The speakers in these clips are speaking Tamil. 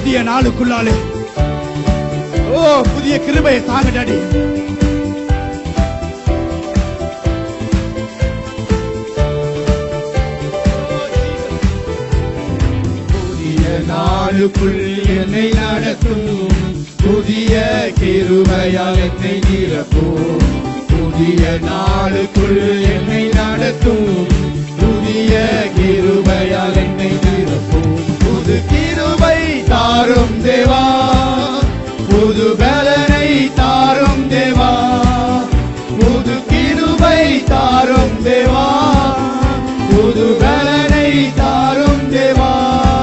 புதிய நாளுக்குள்ளாலே ஓ புதிய கிருபையை தாங்க டாடி புதிய நாளுக்குள் என்னை நடத்தும் புதிய கிருபையால் என்னை நிரப்பும் புதிய நாளுக்குள் என்னை நடத்தும் புதிய கிருபையால் என்னை நிரப்பும் புது கிருபை தாரும் தேவா புது பலனை தாரும் தேவா புது கிருபை தாரும் தேவா புது பலனை தாரும் தேவா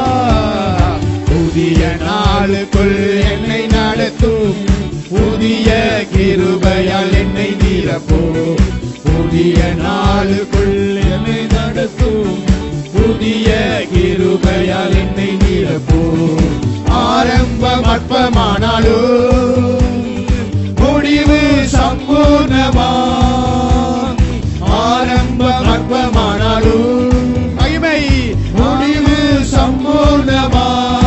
புதிய நாளுக்குள் என்னை நடத்தும் புதிய கிருபையால் என்னை நிரப்பும் புதிய நாளுக்குள் என்னை நடத்தும் புதிய கிருபையால் என்னை நிரப்பும் ஆரம்பம் அற்பமானாலும் முடிவு சம்பூர்ணமா ஆரம்பம் அற்பமானாலும் மகிமை முடிவு சம்பூர்ணமா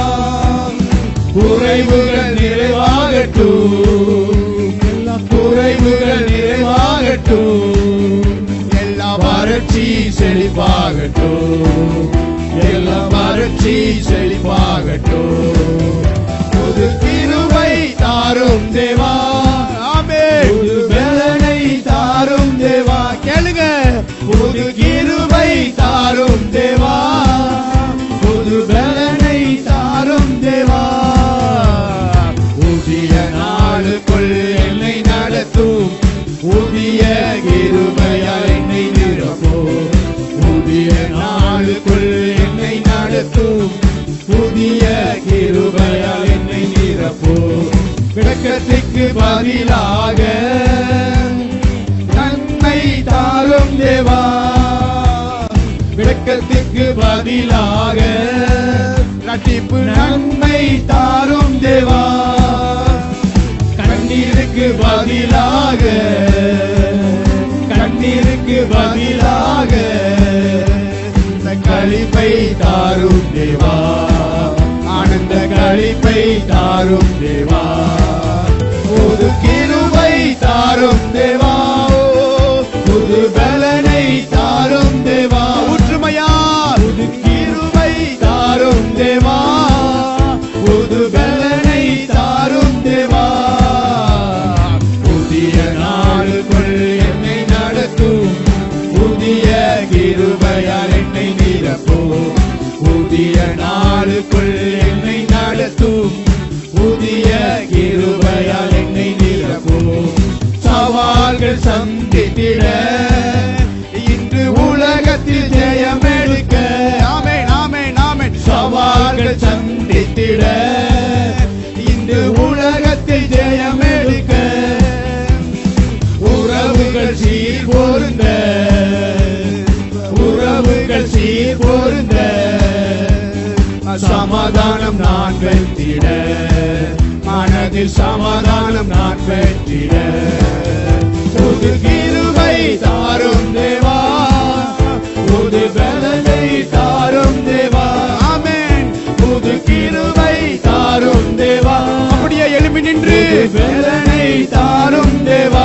குறைவுகள் நிறைவாகட்டும் எல்லா குறைவுகள் நிறைவாகட்டும் எல்லா வறட்சி செழிப்பாகட்டும் எல்லா வறட்சி செழிப்பாகட்டும் புது கிருபை தாரும் தேவா ஆமே புது பலனை தாரும் தேவா கேளுங்க புது கிருபை தாரும் தேவா புது பலனை தாரும் தேவா புதிய நாளுக்குள் என்னை நடத்தும் புதிய கிருபையால் என்னை நிரப்பும் புதிய நாளுக்குள் என்னை நடத்தும் புதிய கிருபையால் என்னை நிரப்பும் விளக்கத்துக்கு பதிலாக நன்மை தாரும் தேவா விளக்கத்துக்கு பதிலாக ரட்டிப்பு நன்மை தாரும் தேவா கண்ணீருக்கு பதிலாக கண்ணீருக்கு பதிலாக இந்த களிப்பை தாரும் தேவா ஆனந்த களிப்பை தாரும் தேவா புது கிருபை தாரும் தேவா புது பலனை தாரும் தேவா ஊற்றுமையா புது கிருபை தாரும் தேவா புது பலனை தாரும் தேவா புதிய நாளுக்குள் என்னை நடத்தும் புதிய கிருபையால் என்னை நிரப்பும் புதிய நாளுக்குள் என்னை நடத்தும் புதிய கிருபையால் என்னை நிரப்பும் சவால்கள் சந்தித்திட இன்று உலகத்தில் ஜெயம் எடுக்க நாமே நாமே நாமே சவால்கள் சந்தித்திட இன்று உலகத்தில் ஜெயம் எடுக்க உறவுகள் சீர் பொருந்த உறவுகள் சீர் பொருந்த சமாதானம் நான் வெற்றிட மனதில் சமாதானம் நான் வெற்றிட புது கிருபை தாரும் தேவா புது பலனை தாரும் தேவா ஆமென் புது கிருபை தாரும் தேவா அப்படியே எழுப்பி நின்று புது பலனை தாரும் தேவா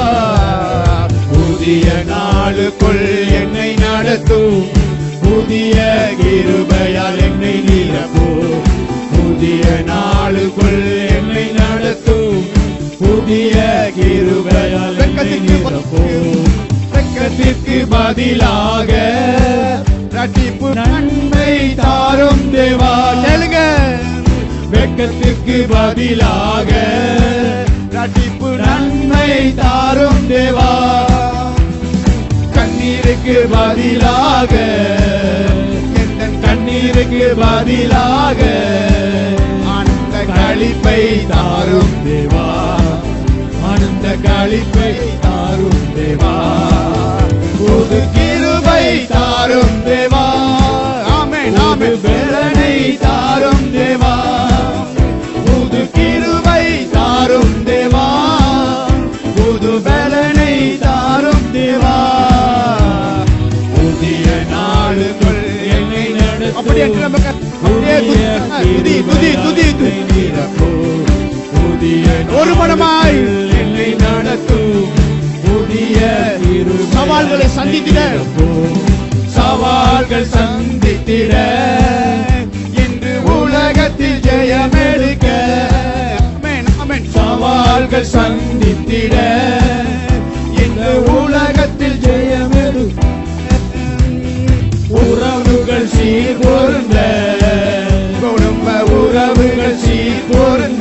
புதிய நாளுக்குள் என்னை நடத்தும் புதிய கிருபையால் என்னை நிரப்பும் புதிய நாளுக்குள் என்னை நடத்தும் புதிய கிருபையால் என்னை நிரப்பும் வெட்கத்திற்கு பதிலாக ரட்டிப்பு நன்மை தாரும் தேவா கேளுங்க வெட்கத்திற்கு பதிலாக ரட்டிப்பு நன்மை தாரும் தேவா கண்ணீருக்கு பதிலாக என் கண்ணீருக்கு பதிலாக ஆனந்த களிப்பை தாரும் தேவா ஆனந்த களிப்பை தாரும் தேவா புது கிருபை தாரும் தேவா ஆமென், புது ஆமென். பலனை தாரும் தேவா புது கிருபை தாரும் தேவா புது பலனை தாரும் தேவா புதிய நாளுக்குள் என்னை நடத்தும் அப்படி என்று நமக்கு அப்படியே துதி துதி துதி துதி புதிய ஒரு மனமாய் என்னை நடத்தும் புதிய சவால்களை சந்தித்திட சவால்கள் சந்தித்திட இன்று உலகத்தில் ஜெயமெடுக்க ஆமென் ஆமென் சவால்கள் சந்தித்திட இன்று உலகத்தில் ஜெயமெடுக்க உறவுகள் சீர் பொருந்த குடும்ப உறவுகள் சீர் பொருந்த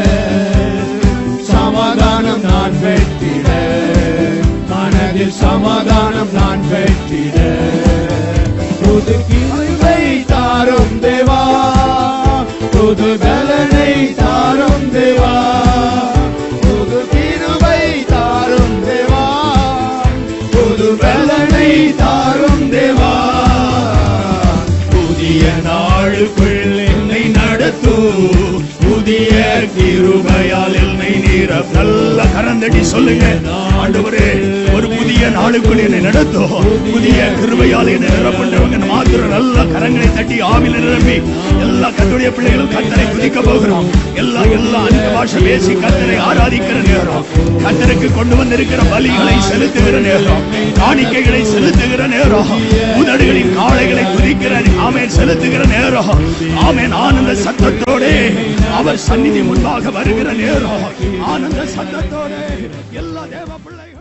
சமாதானம் நான் பெற்றிட மனதில் சமாதானம் நான் பெற்றிட புது கிருபை தாரும் தேவா புது பலனை தாரும் தேவா புது கிருபை தாரும் தேவா புது பலனை தாரும் தேவா புதிய நாளுக்குள் என்னை நடத்தும் புதிய கிருபையால் என்னை நீர நல்ல கரந்தடி சொல்லுங்க ஆண்டவரே ஒரு புதிய நாளுக்குள் என்னை நடத்தும் புதிய கிருபையால் என்னை நிரப்பண்டவங்க மாத்திரம் நல்ல கரங்களை தட்டி ஆவில நிரம்பி எல்லா கத்துடைய பிள்ளைகளும் கத்தரை துதிக்க போகிறோம் எல்லா எல்லா அந்நிய பாஷை பேசி கத்தரை ஆராதிக்கிற நேரம் கத்தருக்கு கொண்டு வந்திருக்கிற பலிகளை செலுத்துகிற நேரம் காணிக்கைகளை செலுத்துகிற நேரம் உதடுகளின் காளைகளை துதிக்கிற ஆமேன் செலுத்துகிற நேரம் ஆமேன் ஆனந்த சத்தத்தோடே அவர் சந்நிதி முன்பாக வருகிற நேரம் ஆனந்த சத்தத்தோடே எல்லா தேவ பிள்ளைகள்